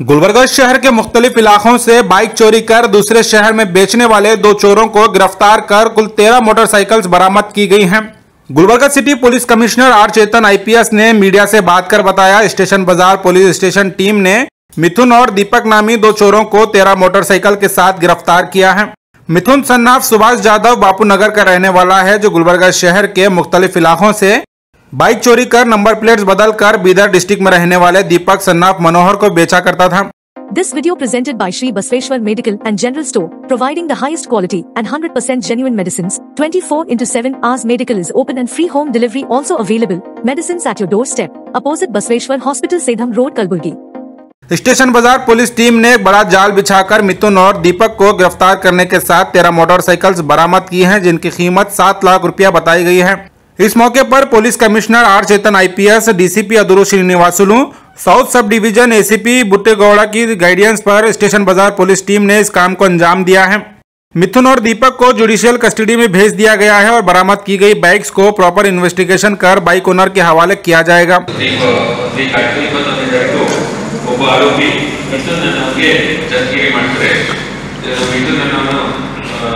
गुलबर्गा शहर के मुख्तलिफ इलाकों से बाइक चोरी कर दूसरे शहर में बेचने वाले दो चोरों को गिरफ्तार कर कुल तेरह मोटरसाइकिल्स बरामद की गई हैं Gulbarga city police commissioner R Chetan IPS ने मीडिया से बात कर बताया station Bazar police station team ने मिथुन और दीपक नामी दो चोरों को तेरह मोटरसाइकिल के साथ गिरफ्तार किया है मिथुन सन्नाफ सुभाष यादव बापू नगर का रहने वाला है जो गुलबर्गा शहर के मुख्तलिफ इलाकों से बाइक चोरी कर नंबर प्लेट्स बदल कर बीदर डिस्ट्रिक्ट में रहने वाले दीपक सन्नाफ मनोहर को बेचा करता था This video presented by Shri Basveshwar Medical and General Store, providing the highest quality and 100% genuine medicines. 24 into 7 hours medical is open and free home delivery also available. Medicines at your doorstep. Opposite Basveshwar Hospital, Sedham Road, Kalburgi. Station Bazar police team ने एक बड़ा जाल बिछाकर मिथुन और दीपक को गिरफ्तार करने के साथ तेरह मोटरसाइकिल्स बरामद की हैं जिनकी कीमत सात लाख रुपया बताई गई है इस मौके पर police commissioner R Chetan IPS DCP Aduru Srinivasulu south sub division ACP Buttegowda की गाइडेंस पर स्टेशन बाजार पुलिस टीम ने इस काम को अंजाम दिया है मिथुन और दीपक को जुडिशियल कस्टडी में भेज दिया गया है और बरामद की गई बाइक्स को प्रॉपर इन्वेस्टिगेशन कर बाइक ओनर के हवाले किया जाएगा ದೀಪ ದೀಪ ಇಪ್ಪತ್ತೊಂದರವರೆಗೂ ಒಬ್ಬ ಆರೋಪಿ ಮಿಥುನ್ ಅನ್ನೋಗೆ ಜಸ್ಗಿರಿ ಮಾಡ್ತಾರೆ ಇದು ಮಿಥುನ್ ಅನ್ನೋನು ಆ,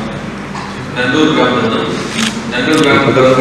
ನಂದೂರು ಗ್ರಾಮದವನು ನಂದೂರು ಗ್ರಾಮದವರು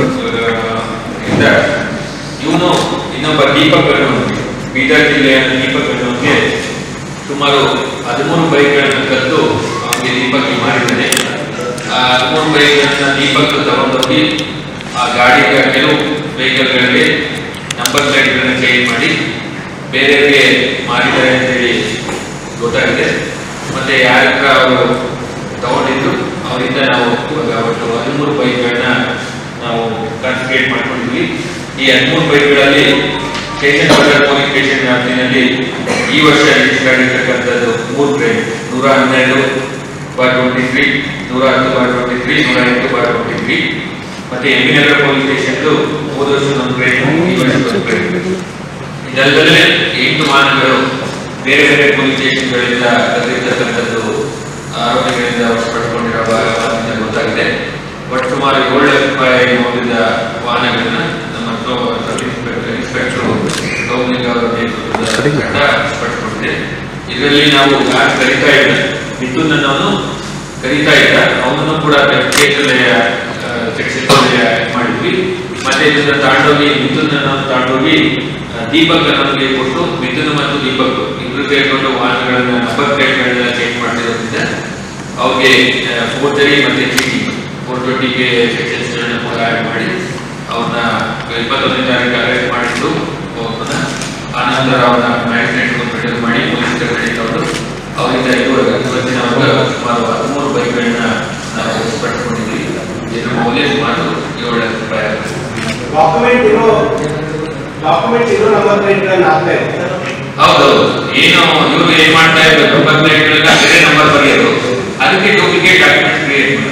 ಇಂದ ಇವನು ಇನ್ನೊಬ್ಬ ದೀಪಕ್ ಅನ್ನೋನು ಬೀದರ್ ಜಿಲ್ಲೆಯ ದೀಪಕ್ ಅನ್ನೋನಿಗೆ ಸುಮಾರು ಹದಿಮೂರು ಬೈಕ್ಗಳನ್ನು ಕದ್ದು ಅವನಿಗೆ ದೀಪಕ್ ಮಾರಿದ್ದಾನೆ ಆ ಹದಿಮೂರು ಬೈಕ್ಗಳನ್ನ ದೀಪಕ್ ತಗೊಂಡೋಗಿ ಆ ಗಾಡಿಯ ಕೆಲವು ವೆಹಿಕಲ್ಗಳಿಗೆ ನಂಬರ್ ಪ್ಲೇಟ್ಗಳನ್ನ ಚೇಂಜ್ ಮಾಡಿ ಬೇರೆಯವರಿಗೆ ಮಾರಿದ್ದಾರೆ ಅಂತೇಳಿ ಗೊತ್ತಾಗಿದೆ ಮತ್ತೆ ಯಾರ ಹತ್ರ ಅವರು ತಗೊಂಡಿದ್ದು ಅವರಿಂದ ನಾವು ಇವಾಗ ಒಟ್ಟು ಹದಿಮೂರು ಬೈಕ್ಗಳನ್ನ ನಾವು ಕಾನ್ಸಂಟ್ರೇಟ್ ಮಾಡ್ಕೊಂಡಿದ್ವಿ ಈ ಹದಿಮೂರು ಬೈಕ್ಗಳಲ್ಲಿ ಸ್ಟೇಷನ್ ಬಜಾರ್ ಪೊಲೀಸ್ ಸ್ಟೇಷನ್ ವ್ಯಾಪ್ತಿನಲ್ಲಿ ಈ ವರ್ಷ ರಿಜಿಸ್ಟರ್ ಆಗಿರ್ತಕ್ಕಂಥದ್ದು ಮೂರು ಟ್ರೈನ್ ನೂರ ಹನ್ನೆರಡು ಬಾರ್ ಟ್ವೆಂಟಿ ತ್ರೀ ನೂರ ಹತ್ತು ಬಾರ್ ಟ್ವೆಂಟಿ ತ್ರೀ ನೂರ ಎಂಟು ಬಾರ್ ಟ್ವೆಂಟಿ ತ್ರೀ ಮತ್ತೆ ಎಮ್ಮಿನಗರ ಪೊಲೀಸ್ ಸ್ಟೇಷನ್ದು ಹೋದ ವರ್ಷ ಒಂದು ಟ್ರೈನ್ ಈ ವರ್ಷ ಒಂದು ಟ್ರೈನ್ ಇದಲ್ಲದೆ ಎಂಟು ವಾಹನಗಳು ಬೇರೆ ಬೇರೆ ಪೊಲೀಸ್ ಸ್ಟೇಷನ್ಗಳಿಂದ ಕರೆದಿರ್ತಕ್ಕಂಥದ್ದು ಆರೋಪಿಗಳಿಂದ ವಶಪಡಿಸಿಕೊಂಡಿರುವ ವಾಹನದಿಂದ ಗೊತ್ತಾಗಿದೆ ಒಟ್ಟು ಸುಮಾರು ಏಳು ಲಕ್ಷ ರೂಪಾಯಿ ಮೌಲ್ಯದ ವಾಹನಗಳನ್ನ ನಮ್ಮ ಸಬ್ ಇನ್ಸ್ಪೆಕ್ಟರ್ ಇನ್ಸ್ಪೆಕ್ಟರ್ ಗೌರ್ಮೆಂಟ್ ಅವರ ನೇತೃತ್ವದ ತಂಡ ವಶಪಡಿಸಿಕೊಂಡಿದೆ ಇದರಲ್ಲಿ ನಾವು ಯಾರು ಕರೀತಾ ಇದ್ದ ಮಿಥುನ್ ಅನ್ನೋನು ಕರೀತಾ ಇದ್ದ ಅವನನ್ನು ಕೂಡ ಕೇಸಲ್ಲಿ ಸೆಕ್ಷನ್ ಮಾಡಿದ್ವಿ ಮತ್ತೆ ಇದನ್ನ ತಾಂಡೋಗಿ ಮಿಥುನ್ ಅನ್ನೋನು ತಾಂಡೋಗಿ ಆ, ದೀಪಕ್ ಅನ್ನೋನಿಗೆ ಕೊಟ್ಟು ಮಿಥುನ್ ಮತ್ತು ದೀಪಕ್ ಇಬ್ರು ಸೇರ್ಕೊಂಡು ವಾಹನಗಳನ್ನ ನಂಬರ್ ಪ್ಲೇಟ್ಗಳನ್ನ ಚೇಂಜ್ ಮಾಡಿರೋದ್ರಿಂದ ಅವ್ರಿಗೆ ಫೋರ್ಜರಿ ಮತ್ತೆ ಚೀಟಿಂಗ್ ಫೋರ್ ಟ್ವೆಂಟಿಗೆ ಸೆಕ್ಷನ್ಸ್ ಕೂಡ ಆ್ಯಡ್ ಮಾಡಿ ಅವ್ರನ್ನ ಇಪ್ಪತ್ತೊಂದನೇ ತಾರೀಕು ಅರೆಸ್ಟ್ ಮಾಡಿದ್ದು ಅವ್ರನ್ನ ಆನಂತರ ಅವ್ರನ್ನ ಮ್ಯಾಜಿಸ್ಟ್ರೇಟ್ ಕಂಪ್ಲೇಂಟ್ ಮಾಡಿ ಪೊಲೀಸ್ ಕಸ್ಟಡಿ ತಗೊಂಡು ಅವರಿಂದ ಇದುವರೆಗೆ ಇವತ್ತಿನವರೆಗೆ ಸುಮಾರು ಹದಿಮೂರು ಬೈಕ್ಗಳನ್ನ ನಾವು ಪಡ್ಕೊಂಡಿದ್ವಿ ಇದ್ರ ಮೌಲ್ಯ ಸುಮಾರು ಏಳು ಲಕ್ಷ ರೂಪಾಯಿ ಆಗುತ್ತೆ ಡಾಕ್ಯುಮೆಂಟ್ ಇರೋ ಡಾಕ್ಯುಮೆಂಟ್ ಇರೋ ನಂಬರ್ ಪ್ಲೇಟ್ಗಳನ್ನ ಹಾಕ್ತಾ ಇದೆ ಹೌದೌದು ಏನು ಇವರು ಏನ್ ಮಾಡ್ತಾ ಇದ್ದಾರೆ ನಂಬರ್ ಪ್ಲೇಟ್ಗಳನ್ನ ಬೇರೆ ನಂಬರ್ ಬರೆಯೋದು ಅದಕ್ಕೆ ಡೂಪ್ಲಿಕೇಟ್ ಡಾಕ್ಯುಮೆಂಟ್ ಕ್ರಿಯೇಟ್ ಮಾಡೋದು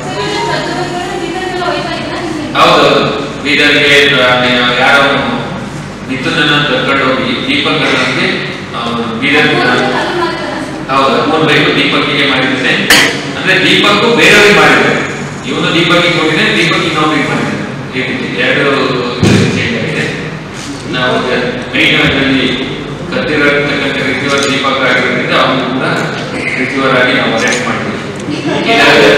ಹೌದೌದು ಬೀದರ್ಗೆ ಯಾರೋ ಮಿಥುನನ್ನ ಕರ್ಕೊಂಡು ಹೋಗಿ ದೀಪಕ್ ಅನ್ನೋರಿಗೆ ಅವ್ನು ಬೀದರ್ ಹೌದು ಮೂರು ಬೈಕು ದೀಪಕ್ಕಿಗೆ ಮಾಡಿದ್ದಾನೆ ಅಂದ್ರೆ ದೀಪಕ್ ಬೇರೆಯವ್ರಿಗೆ ಮಾಡಿದ್ದಾರೆ ಇವನು ದೀಪಕ್ಕಿಗೆ ಕೊಟ್ಟಿದ್ದಾನೆ ದೀಪಕ್ ಇನ್ನೊಬ್ರಿಗೆ ಮಾಡಿದ್ದಾನೆ ಈ ರೀತಿ ಎರಡು ಚೇಂಜ್ ಆಗಿದೆ ನಾವು ಮೈನ್ ಅದರಲ್ಲಿ ಕತ್ತಿರತಕ್ಕಂಥ ರಿಸೀವರ್ ದೀಪಕ್ ಆಗಿರೋದ್ರಿಂದ ಅವನು ಕೂಡ ರಿಸೀವರ್ ಆಗಿ ನಾವು ಅರೆಸ್ಟ್ ಮಾಡಿದ್ವಿ ಇದಲ್ಲದೆ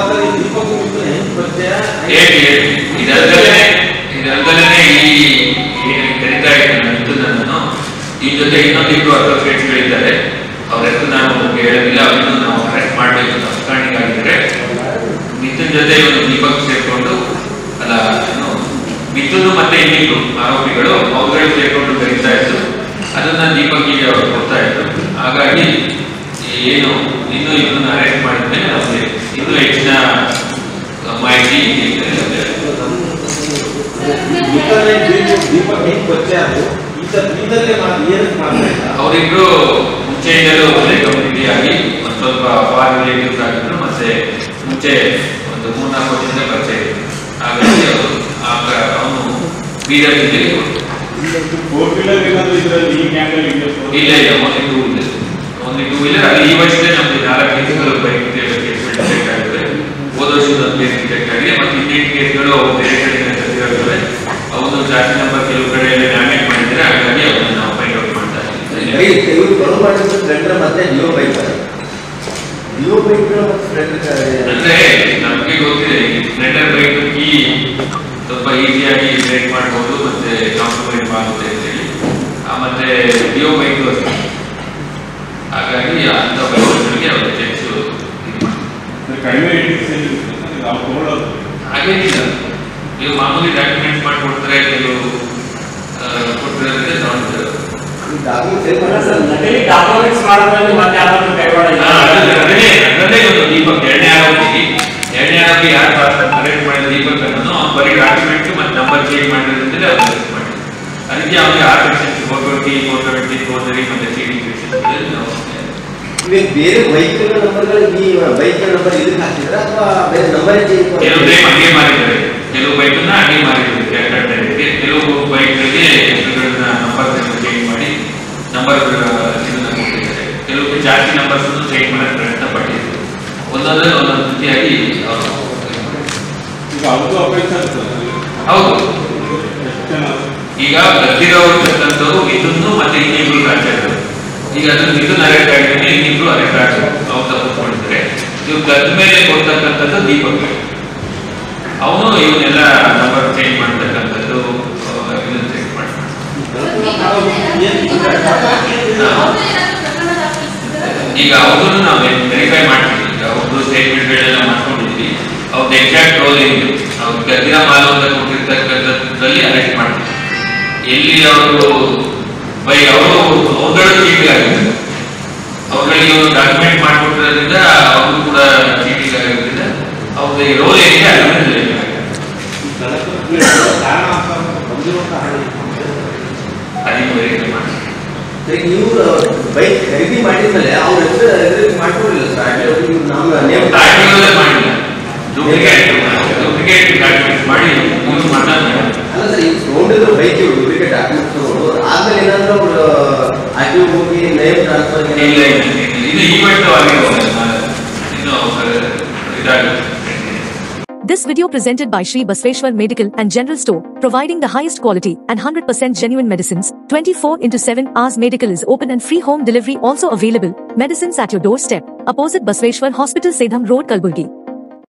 ಹೇಳಿ ಹೇಳಿ ಇದಲ್ಲದೆ ಇದಲ್ಲದೆ ಈ ಏನು ಕರಿತಾ ಇದ್ದಾನೆ ಮಿಥುನನ್ನು ಈ ಜೊತೆ ಇನ್ನೊಂದಿಬ್ರು ಅಸೋಸಿಯೇಟ್ಸ್ಗಳಿದ್ದಾರೆ ಅವ್ರ ಹೆಸರು ನಾನು ಹೇಳೋದಿಲ್ಲ ಅವರನ್ನು ನಾವು ಅರೆಸ್ಟ್ ಮಾಡಬೇಕು ಅಂತ ಅಸ್ಕಾಣಿಗಾಗಿದ್ದಾರೆ ಮಿಥುನ್ ಜೊತೆ ಇವನು ದೀಪಕ್ ಸೇರ್ಕೊಂಡು ಅಲ್ಲ ಏನು ಮಿಥುನ್ ಮತ್ತೆ ಇನ್ನಿಬ್ರು ಆರೋಪಿಗಳು ಅವುಗಳು ಸೇರ್ಕೊಂಡು ಕರೀತಾ ಇದ್ರು ಅದನ್ನ ದೀಪಕ್ಕಿಗೆ ಅವರು ಕೊಡ್ತಾ ಇದ್ರು ಹಾಗಾಗಿ ಏನು ಇನ್ನು ಇವನ್ನ ಅರೆಸ್ಟ್ ಮಾಡಿದ್ಮೇಲೆ ನಮಗೆ ಇನ್ನೂ ಹೆಚ್ಚಿನ ಮಾಹಿತಿ ಲಭ್ಯ ದೀಪಕ್ ಹೇಗೆ ಪರಿಚಯ ಅದು ಈ ತರ ಬೀದರ್ಗೆ ಮಾಡಿ ಏನಕ್ಕೆ ಮಾಡ್ತಾ ಇಲ್ಲ ಅವರಿಬ್ರು ಮುಂಚೆಯಿಂದಲೂ ಒಳ್ಳೆ ಕಮ್ಯುನಿಟಿ ಆಗಿ ಒಂದು ಸ್ವಲ್ಪ ಫಾರ್ ರಿಲೇಟಿವ್ಸ್ ಆಗಿದ್ರು ಮತ್ತೆ ಮುಂಚೆ ಒಂದು ಮೂರ್ನಾಲ್ಕು ವರ್ಷದಿಂದ ಪರಿಚಯ ಇತ್ತು ಹಾಗಾಗಿ ಅವರು ಅವನು ಬೀದರ್ ಜಿಲ್ಲೆಗೆ ಹೋದ್ರು. ಫೋರ್ ವೀಲರ್ ಏನಾದ್ರು ಇದರಲ್ಲಿ ಈ ಗ್ಯಾಂಗಲ್ಲಿ ಇದೆ ಇಲ್ಲ ಇಲ್ಲ only two wheeler only two wheeler ಅಲ್ಲಿ ಈ ವರ್ಷದೇ ನಮ್ಗೆ ನಾಲ್ಕು ಕೇಸ್ಗಳು ಬೈಕ್ ಡಿಟೆಕ್ಟ್ ಆಗಿವೆ ಹೋದ ವರ್ಷದ ಒಂದು ಕೇಸ್ ಡಿಟೆಕ್ಟ್ ಆಗಿದೆ ಮತ್ತೆ ಇನ್ನೆಂಟು ಕೇಸ್ಗಳು ಅವು ಬೇರೆ ಕಡೆಯಿಂದ ಕರೆದಿರೋದಿವೆ ಅವನು ಜಾಸ್ತಿ ನಂಬರ್ ಕೆಲವು ಕಡೆಯಲ್ಲಿ ಡ್ಯಾಮೇಜ್ ಮಾಡಿದ್ರೆ ಹಾಗಾಗಿ ಅವನ್ನ ನಾವು ಫೈಂಡ್ ಔಟ್ ಮಾಡ್ತಾ ಇದ್ದೀವಿ ಬರೀ ಇವ್ರು ಬರೋ ಮಾಡಿದ್ರೆ ಸ್ಪ್ಲೆಂಡರ್ ಮತ್ತೆ ಡಿಯೋ ಬೈಕ್ ಡಿಯೋ ಬೈಕ್ ಮತ್ತೆ ಸ್ಪ್ಲೆಂಡರ್ ಅಂದ್ರೆ ನಮಗೆ ಗೊತ್ತಿದೆ ಸ್ಪ್ಲೆಂಡರ್ ಬೈಕ್ ಕೀ ಸ್ವಲ್ಪ ಈಸಿಯಾಗಿ ಬ್ರೇಕ್ ಮಾಡ್ಬೋದು ಮತ್ತೆ ಕಾಂಪ್ರಮೈಸ್ ಆಗುತ್ತೆ ಅಂತೇಳಿ ಆ, ಮತ್ತೆ ಡಿಯೋ ಬೈಕ್ ಅಷ್ಟೇ ಹಾಗಾಗಿ ಅಂತ ಬೈಕ್ಗಳಿಗೆ ಅವರು ಚೆಕ್ಸ್ ಇದು ಮಾಡ್ತಾರೆ ಕಡಿಮೆ ರೇಟ್ ನಾವು ತಗೊಳ್ಳೋದು ಹಾಗೇನಿಲ್ಲ ನೀವು ಮಾಮೂಲಿ ಡಾಕ್ಯುಮೆಂಟ್ಸ್ ಮಾಡಿಕೊಡ್ತಾರೆ ಕೆಲವು ಕೊಟ್ಟಿರೋದ್ರೆ ತಗೊಂಡಿದ್ದಾರೆ ನಕಲಿ ಡಾಕ್ಯುಮೆಂಟ್ಸ್ ಮಾಡಿದ್ಮೇಲೆ ಮತ್ತೆ ಯಾರಾದ್ರೂ ಕೈವಾಡ ಹಾ, ಅದ್ರಲ್ಲಿ- ಅದನ್ನೇ ಅದರಲ್ಲೇ ಒಂದು ದೀಪಕ್ ಎರಡನೇ ಆರೋಪಿ ಎರಡನೇ ಆರೋಪಿ ಯಾರು ಅರೆಸ್ಟ್ ಮಾಡಿದ ದೀಪಕ್ ಅನ್ನೋನು ಅವ್ನು ಬರೀ ಡಾಕ್ಯುಮೆಂಟ್ ಮತ್ತೆ ನಂಬರ್ ಚೇಂಜ್ ಮಾಡಿರೋದ್ರಿಂದ ಅವ್ರು ಅರೆಸ್ಟ್ ಮಾಡಿ ಅದಕ್ಕೆ ಅವನಿಗೆ ಆರು section four twenty four twenty four three ಮತ್ತೆ ಸಿ ಡಿ ಸೆಕ್ಷನ್ ಇವಾಗ ಬೇರೆ ಬೈಕ್ ನಂಬರ್ಗಳು ಈ ಬೈಕ್ ನಂಬರ್ ಇದಕ್ಕೆ ಹಾಕಿದ್ರ ಅಥವಾ ಬೇರೆ ನಂಬರ್ ಚೇಂಜ್ ಕೆಲವು ಟೈಮ್ ಹಂಗೆ ಮಾರಿದ್ದಾರೆ ಕೆಲವು ಬೈಕನ್ನ ಹಂಗೆ ಮಾರಿದ್ದಾರೆ ಕಟ್ಟಡಕ್ಕೆ ಕೆಲವು ಬೈಕ್ಗಳಿಗೆ ಹೆಸರುಗಳನ್ನ ನಂಬರ್ ಚೇಂಜ್ ಮಾಡಿ ನಂಬರ್ ಇದನ್ನ ಕೊಟ್ಟಿದ್ದಾರೆ ಕೆಲವು ಜಾಸ್ತಿ ನಂಬರ್ಸ್ ಚೇಂಜ್ ಮಾಡಕ್ಕೆ ಪ್ರಯತ್ನ ಪಟ್ಟಿದ್ರು ಒಂದೊಂದೇ ಒಂದೊಂದು ರೀತಿಯಾಗಿ ಅವರು ಈಗ ಅವ್ರದ್ದು ಅಪೇಕ್ಷೆ ಇರ್ತದೆ ಹೌದು ಎಷ್ಟು ಜನ ಈಗ ಗದ್ದಿರೋರ್ತಕ್ಕಂಥವ್ರು ಇದನ್ನು ಮತ್ತೆ ಇನ್ನಿಬ್ರು ರಾಜ್ಯರು ಈಗ ಅದನ್ನು ಇದನ್ನ ಅರೆಸ್ಟ್ ಆಗಿದ್ರೆ ಇನ್ನಿಬ್ರು ಅರೆಸ್ಟ್ ಆಗ್ತಾರೆ ಅವ್ರು ತಪ್ಪಿಸ್ಕೊಂಡಿದ್ದಾರೆ ಇವ್ರು ಗದ್ದ ಮೇಲೆ ಕೊಡ್ತಕ್ಕಂಥದ್ದು ದೀಪಕ್ ಅವನು ಇವನ್ನೆಲ್ಲ ನಂಬರ್ ಚೇಂಜ್ ಮಾಡ್ತಕ್ಕಂಥದ್ದು ಆ, ಇದನ್ನ ಚೇಂಜ್ ಮಾಡ್ತಾರೆ ಈಗ ಅವ್ರದ್ದು ನಾವು ವೆರಿಫೈ ಮಾಡ್ತೀವಿ ಈಗ ಅವ್ರದ್ದು ಸ್ಟೇಟ್ಮೆಂಟ್ಗಳೆಲ್ಲ ಮಾಡ್ಕೊಂಡಿದ್ವಿ ಅವ್ರದ್ದು ಎಕ್ಸಾಕ್ಟ್ ರೋಲ್ ಏನಿದೆ ಅವ್ರು ಗದ್ದಿನ ಮಾಲು ಅಂತ ಕೊಟ್ಟಿರ್ತಕ್ಕಂಥದ್ರಲ್ಲಿ ಅರೆಸ್ಟ್ ಮಾಡ್ತೀವಿ ಎಲ್ಲಿ ಅವರು ಬೈ ಅವರು ಅವ್ರಗಳು ಚೀಟಿಂಗ್ ಆಗಿದೆ ಅವ್ರಿಗೆ ಇವರು ಡಾಕ್ಯುಮೆಂಟ್ ಮಾಡಿಕೊಟ್ಟಿರೋದ್ರಿಂದ ಅವರು ಕೂಡ ಚೀಟಿಂಗ್ ಆಗಿರೋದ್ರಿಂದ ಅವ್ರದ್ದು ರೋಲ್ ಏನಿದೆ ಅದನ್ನ select ಆಗಿದೆ. ಕಾರಣ ಅಂತ ಬಂದಿರುವಂತ ಹಾನಿ ಅದನ್ನು ವೆರಿಫೈ ಮಾಡಿ ಈಗ ನೀವು ಬೈಕ್ ಖರೀದಿ ಮಾಡಿದ್ಮೇಲೆ ಅವ್ರ ಹೆಸರು ರಿಜಿಸ್ಟ್ರೇಷನ್ ಮಾಡ್ಕೊಂಡಿಲ್ಲ ಸರ್ ನಮ್ಮ ನೇಮ್ ಡಾಕ್ಯುಮೆಂಟ್ ಮಾಡಿಲ್ಲ ಡೂಪ್ಲಿಕೇಟ್ ಡೂಪ್ಲಿಕೇಟ್ ಡಾಕ್ಯುಮೆಂಟ್ ಮಾಡಿ ಯೂಸ್ ಮಾಡ್ತಾರೆ ಅಲ್ಲ ಸರ್ ಈಗ ತಗೊಂಡಿದ್ರು ಬೈಕ್ ಡೂಪ್ಲಿಕೇಟ್ ಡಾಕ್ಯುಮೆಂಟ್ ತಗೊಂಡು ಆದ್ಮೇಲೆ ಏನಾದ್ರು ಅವರು ಆರ್ ಹೋಗಿ ನೇಮ್ ಟ್ರಾನ್ಸ್ಫರ್ ಇಲ್ಲ ಇಲ್ಲ, ಇಲ್ಲ. ಇದು ಈವೆಂಟ್ ಆಗಿರೋದು ಇನ್ನು ಇದಾಗುತ್ತೆ This video presented by Sri Basveshwar Medical and General Store, providing the highest quality and 100% genuine medicines. 24 into 7 hours medical is open and free home delivery also available. Medicines at your doorstep. Opposite Basveshwar Hospital, Sedham Road, Kalburgi.